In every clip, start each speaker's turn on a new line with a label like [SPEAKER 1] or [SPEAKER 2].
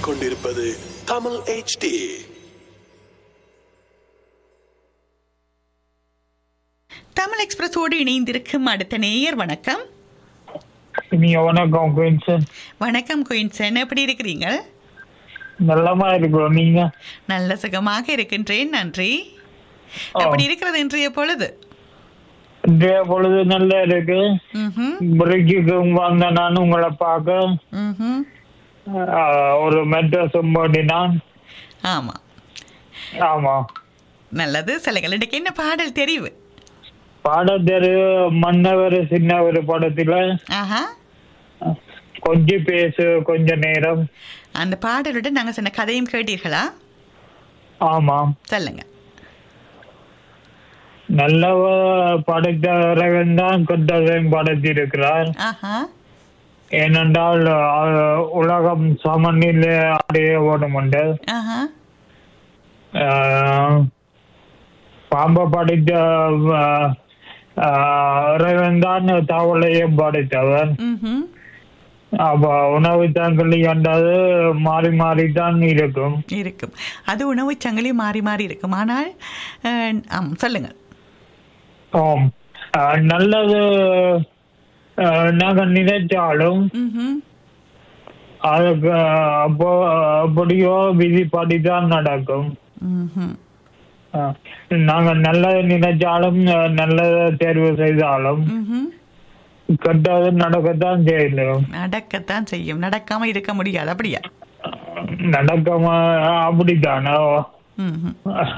[SPEAKER 1] கேட்டுக்கொண்டிருப்பது தமிழ் HD
[SPEAKER 2] தமிழ் எக்ஸ்பிரஸோடு இணைந்திருக்கும் அடுத்த நேயர் வணக்கம்
[SPEAKER 3] நீ வணக்கம் குயின்சன்
[SPEAKER 2] வணக்கம் குயின்சன் எப்படி இருக்கிறீங்க
[SPEAKER 3] நல்லமா இருக்கிறோம் நீங்க
[SPEAKER 2] நல்ல சுகமாக இருக்கின்றேன் நன்றி
[SPEAKER 3] ஓ.
[SPEAKER 2] எப்படி இருக்கிறது இன்றைய பொழுது
[SPEAKER 3] இன்றைய பொழுது நல்லா இருக்கு
[SPEAKER 2] ம்ஹும்,
[SPEAKER 3] பிரிக்கு வந்த நான் உங்களை பார்க்க
[SPEAKER 2] ம்ஹும்.
[SPEAKER 3] ஆஹ், ஒரு மெட்ரஸும் பண்ணினான்
[SPEAKER 2] ஆமா
[SPEAKER 3] ஆமா
[SPEAKER 2] நல்லது சொல்லுங்கள் இன்றைக்கு என்ன பாடல் தெரிவு
[SPEAKER 3] பாடத்தெரு மன்னவர் சின்னவர் படத்துல
[SPEAKER 2] ஆஹா
[SPEAKER 3] கொஞ்சம் பேசு கொஞ்ச நேரம்
[SPEAKER 2] அந்த பாடலுடன் நாங்க சொன்ன கதையும் கேட்டீர்களா
[SPEAKER 3] ஆமா
[SPEAKER 2] சொல்லுங்க
[SPEAKER 3] நல்லவ படைத்தவரவன் தான் கெட்டதையும் படைத்திருக்கிறார்
[SPEAKER 2] ஆஹா
[SPEAKER 3] ஏனென்றால் ஆஹ், உலகம் சமநிலை அடைய வேண்டும் என்று
[SPEAKER 2] ஆஹா
[SPEAKER 3] ஆஹ், பாம்பை படைத்த ஆஹ், ஆஹ், இறைவன் தான் தவளையும் படைத்தவர்
[SPEAKER 2] ம்ஹும்.
[SPEAKER 3] அப்ப உணவு சங்கிலி என்றது மாறி மாறித்தான் இருக்கும்
[SPEAKER 2] இருக்கும் அது உணவு சங்கிலி மாறி மாறி இருக்கும் ஆனால் அஹ், ஆம் சொல்லுங்கள்
[SPEAKER 3] ஆம் ஆஹ், நல்லது ஆஹ், நாங்க நினைச்சாலும்
[SPEAKER 2] ம்ஹும்.
[SPEAKER 3] அதுக்கு அப்போ அப்படியோ விதிப்படிதான் நடக்கும்
[SPEAKER 2] ம்ஹும்.
[SPEAKER 3] ஆஹ், நாங்க நல்லது நினைச்சாலும் ஆஹ், நல்லதை தேர்வு செய்தாலும்
[SPEAKER 2] ம்ஹும்.
[SPEAKER 3] கெட்டது நடக்கத்தான் செய்யணும்
[SPEAKER 2] நடக்கத்தான் செய்யும் நடக்காம இருக்க முடியாது அப்படியா
[SPEAKER 3] நடக்காம அப்படித்தானோ
[SPEAKER 2] ம்ஹும்.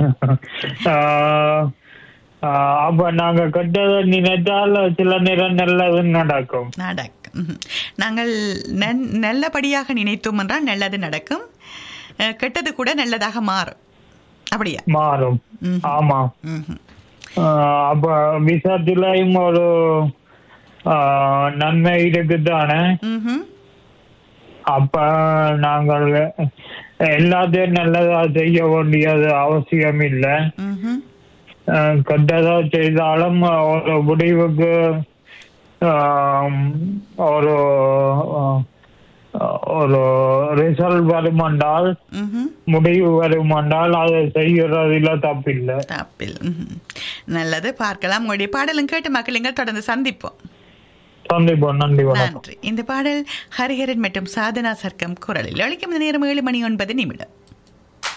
[SPEAKER 3] ஆஹ், ஆஹ், அப்ப நாங்க கெட்டதை நினைத்தால் சில நேரம் நல்லது நடக்கும்
[SPEAKER 2] நடக்கும் ம்ஹும். நாங்கள் நன்- நல்லபடியாக நினைத்தோம் என்றால் நல்லது நடக்கும் அஹ், கெட்டது கூட நல்லதாக மாறும் அப்படியா
[SPEAKER 3] மாறும்
[SPEAKER 2] ம்ஹும்.
[SPEAKER 3] ஆமா
[SPEAKER 2] ம்ஹும்.
[SPEAKER 3] ஆஹ், அப்ப விசத்திலையும் ஒரு ஆஹ், நன்மை இருக்குதானே
[SPEAKER 2] ம்ஹும்.
[SPEAKER 3] அப்ப நாங்கள் எல்லாத்தையும் நல்லதா செய்ய வேண்டியது அவசியம் இல்லை
[SPEAKER 2] ம்ஹும்.
[SPEAKER 3] அஹ் கெட்டதா செய்தாலும் ஒரு முடிவுக்கு ஆம், ஒரு அஹ், ஒரு ரிசல்ட் வருமென்றால்
[SPEAKER 2] ம்ஹும்.
[SPEAKER 3] முடிவு வருமென்றால் அதை செய்யறதுல தப்பில்லை
[SPEAKER 2] தப்பில் ம்ஹும். நல்லது பார்க்கலாம் உங்களுடைய பாடலும் கேட்டு மக்களுங்கள் தொடர்ந்து சந்திப்போம்
[SPEAKER 3] சந்திப்போம் நன்றி வணக்கம்
[SPEAKER 2] நன்றி இந்த பாடல் ஹரிஹரன் மற்றும் சாதனா சர்க்கம் குரலில் ஒழிக்கும் நேரம் ஏழு மணி ஒன்பது நிமிடம்